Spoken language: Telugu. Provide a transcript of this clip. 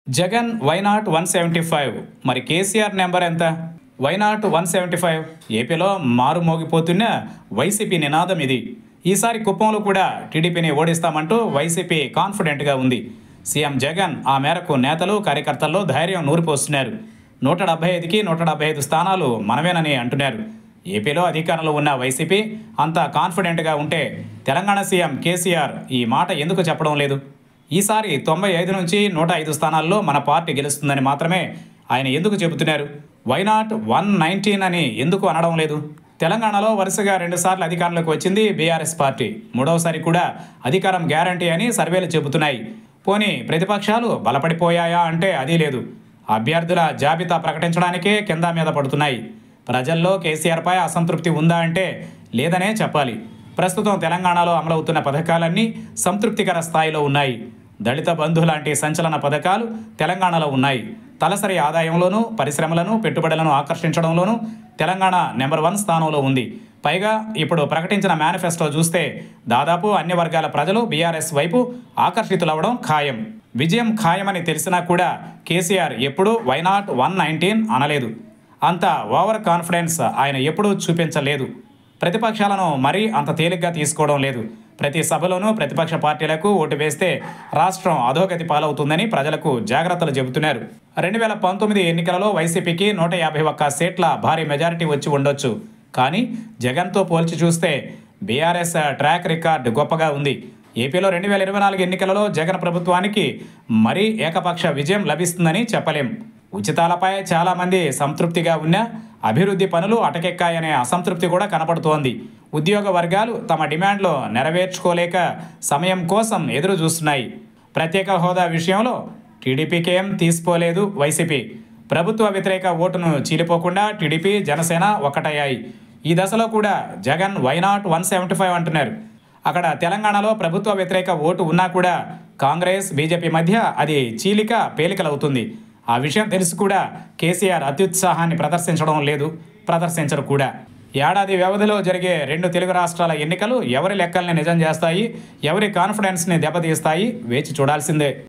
Jagan why not one seventy five మరి కేసీఆర్ నెంబర్ ఎంత వైనాట్ వన్ సెవెంటీ ఫైవ్ ఏపీలో మారు మోగిపోతున్న వైసీపీ నినాదం ఇది ఈసారి కుప్పంలో కూడా టీడీపీని ఓడిస్తామంటూ వైసీపీ కాన్ఫిడెంట్గా ఉంది సీఎం జగన్ ఆ మేరకు నేతలు కార్యకర్తల్లో ధైర్యం నూరిపోస్తున్నారు నూట డెబ్బై ఐదుకి నూట డెబ్బై ఐదు స్థానాలు మనమేనని అంటున్నారు ఏపీలో అధికారంలో ఉన్న వైసీపీ అంత కాన్ఫిడెంట్గా ఉంటే తెలంగాణ సీఎం కేసీఆర్ ఈ మాట ఎందుకు చెప్పడం లేదు ఈసారి తొంభై ఐదు నుంచి నూట ఐదు స్థానాల్లో మన పార్టీ గెలుస్తుందని మాత్రమే ఆయన ఎందుకు చెబుతున్నారు వైనాట్ వన్ నైన్టీన్ అని ఎందుకు అనడం లేదు తెలంగాణలో వరుసగా రెండుసార్లు అధికారంలోకి వచ్చింది బీఆర్ఎస్ పార్టీ మూడవసారి కూడా అధికారం గ్యారంటీ అని సర్వేలు చెబుతున్నాయి పోనీ ప్రతిపక్షాలు బలపడిపోయాయా అంటే అది లేదు అభ్యర్థుల జాబితా ప్రకటించడానికే కింద మీద పడుతున్నాయి ప్రజల్లో కేసీఆర్పై అసంతృప్తి ఉందా అంటే లేదనే చెప్పాలి ప్రస్తుతం తెలంగాణలో అమలవుతున్న పథకాలన్నీ సంతృప్తికర స్థాయిలో ఉన్నాయి దళిత బంధు లాంటి సంచలన పథకాలు తెలంగాణలో ఉన్నాయి తలసరి ఆదాయంలోనూ పరిశ్రమలను పెట్టుబడులను ఆకర్షించడంలోనూ తెలంగాణ నెంబర్ వన్ స్థానంలో ఉంది పైగా ఇప్పుడు ప్రకటించిన మేనిఫెస్టో చూస్తే దాదాపు అన్ని వర్గాల ప్రజలు బీఆర్ఎస్ వైపు ఆకర్షితులవడం ఖాయం విజయం ఖాయమని తెలిసినా కూడా కేసీఆర్ ఎప్పుడూ వైనాట్ వన్ నైన్టీన్ అనలేదు అంత ఓవర్ కాన్ఫిడెన్స్ ఆయన ఎప్పుడూ చూపించలేదు ప్రతిపక్షాలను మరీ అంత తేలిగ్గా తీసుకోవడం లేదు ప్రతి సభలోనూ ప్రతిపక్ష పార్టీలకు ఓటు వేస్తే రాష్ట్రం అధోగతి పాలవుతుందని ప్రజలకు జాగ్రత్తలు చెబుతున్నారు రెండు వేల పంతొమ్మిది ఎన్నికలలో వైసీపీకి నూట యాభై ఒక్క సీట్ల భారీ మెజారిటీ వచ్చి ఉండొచ్చు కానీ జగన్తో పోల్చి చూస్తే బీఆర్ఎస్ ట్రాక్ రికార్డ్ గొప్పగా ఉంది ఏపీలో రెండు వేల ఇరవై నాలుగు ఎన్నికలలో జగన్ ప్రభుత్వానికి మరీ ఏకపక్ష విజయం లభిస్తుందని చెప్పలేం ఉచితాలపై చాలామంది సంతృప్తిగా ఉన్నా అభివృద్ధి పనులు అటకెక్కాయనే అసంతృప్తి కూడా కనపడుతోంది ఉద్యోగ వర్గాలు తమ డిమాండ్లు నెరవేర్చుకోలేక సమయం కోసం ఎదురు చూస్తున్నాయి ప్రత్యేక హోదా విషయంలో టీడీపీకేం తీసుకోలేదు వైసీపీ ప్రభుత్వ వ్యతిరేక ఓటును చీలిపోకుండా టీడీపీ జనసేన ఒక్కటయ్యాయి ఈ దశలో కూడా Jagan why not one seventy five అంటున్నారు అక్కడ తెలంగాణలో ప్రభుత్వ వ్యతిరేక ఓటు ఉన్నా కూడా కాంగ్రెస్ బీజేపీ మధ్య అది చీలిక పేలికలవుతుంది ఆ విషయం తెలిసి కూడా కేసీఆర్ అత్యుత్సాహాన్ని ప్రదర్శించడం లేదు ప్రదర్శించరు కూడా ఏడాది వ్యవధిలో జరిగే రెండు తెలుగు రాష్ట్రాల ఎన్నికలు ఎవరి లెక్కల్ని నిజం చేస్తాయి ఎవరి కాన్ఫిడెన్స్ని దెబ్బతీస్తాయి వేచి చూడాల్సిందే